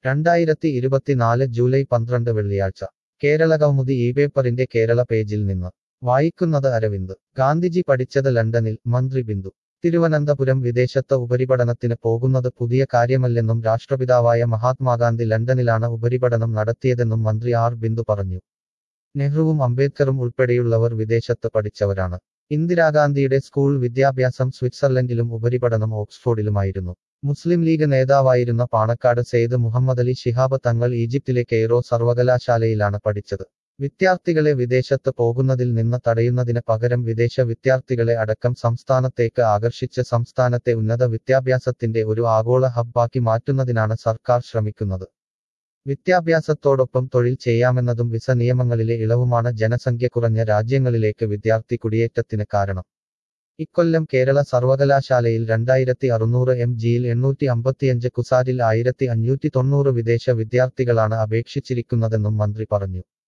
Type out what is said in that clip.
രണ്ടായിരത്തി ഇരുപത്തിനാല് ജൂലൈ പന്ത്രണ്ട് വെള്ളിയാഴ്ച കേരള കൗമുദി ഈ പേപ്പറിന്റെ കേരള പേജിൽ നിന്ന് വായിക്കുന്നത് അരവിന്ദ് ഗാന്ധിജി പഠിച്ചത് ലണ്ടനിൽ മന്ത്രി ബിന്ദു തിരുവനന്തപുരം വിദേശത്ത് ഉപരിപഠനത്തിന് പോകുന്നത് പുതിയ കാര്യമല്ലെന്നും രാഷ്ട്രപിതാവായ മഹാത്മാഗാന്ധി ലണ്ടനിലാണ് ഉപരിപഠനം നടത്തിയതെന്നും മന്ത്രി ആർ ബിന്ദു പറഞ്ഞു നെഹ്റുവും അംബേദ്കറും ഉൾപ്പെടെയുള്ളവർ വിദേശത്ത് പഠിച്ചവരാണ് ഇന്ദിരാഗാന്ധിയുടെ സ്കൂൾ വിദ്യാഭ്യാസം സ്വിറ്റ്സർലൻഡിലും ഉപരിപഠനം ഓക്സ്ഫോർഡിലുമായിരുന്നു മുസ്ലിം ലീഗ് നേതാവായിരുന്ന പാണക്കാട് സെയ്ദ് മുഹമ്മദ് അലി ശിഹാബ് തങ്ങൾ ഈജിപ്തിലെ കെയ്റോ സർവകലാശാലയിലാണ് പഠിച്ചത് വിദ്യാർത്ഥികളെ വിദേശത്ത് പോകുന്നതിൽ നിന്ന് തടയുന്നതിന് പകരം വിദേശ വിദ്യാർത്ഥികളെ അടക്കം സംസ്ഥാനത്തേക്ക് ആകർഷിച്ച് സംസ്ഥാനത്തെ ഉന്നത വിദ്യാഭ്യാസത്തിന്റെ ഒരു ആഗോള ഹബ്ബാക്കി മാറ്റുന്നതിനാണ് സർക്കാർ ശ്രമിക്കുന്നത് വിദ്യാഭ്യാസത്തോടൊപ്പം തൊഴിൽ ചെയ്യാമെന്നതും വിസ നിയമങ്ങളിലെ ഇളവുമാണ് ജനസംഖ്യ കുറഞ്ഞ രാജ്യങ്ങളിലേക്ക് വിദ്യാർത്ഥി കുടിയേറ്റത്തിന് കാരണം ഇക്കൊല്ലം കേരള സർവകലാശാലയിൽ രണ്ടായിരത്തി അറുന്നൂറ് എം ജിയിൽ എണ്ണൂറ്റി അമ്പത്തിയഞ്ച് കുസാരിൽ ആയിരത്തി അഞ്ഞൂറ്റി തൊണ്ണൂറ് വിദേശ വിദ്യാർത്ഥികളാണ് അപേക്ഷിച്ചിരിക്കുന്നതെന്നും മന്ത്രി പറഞ്ഞു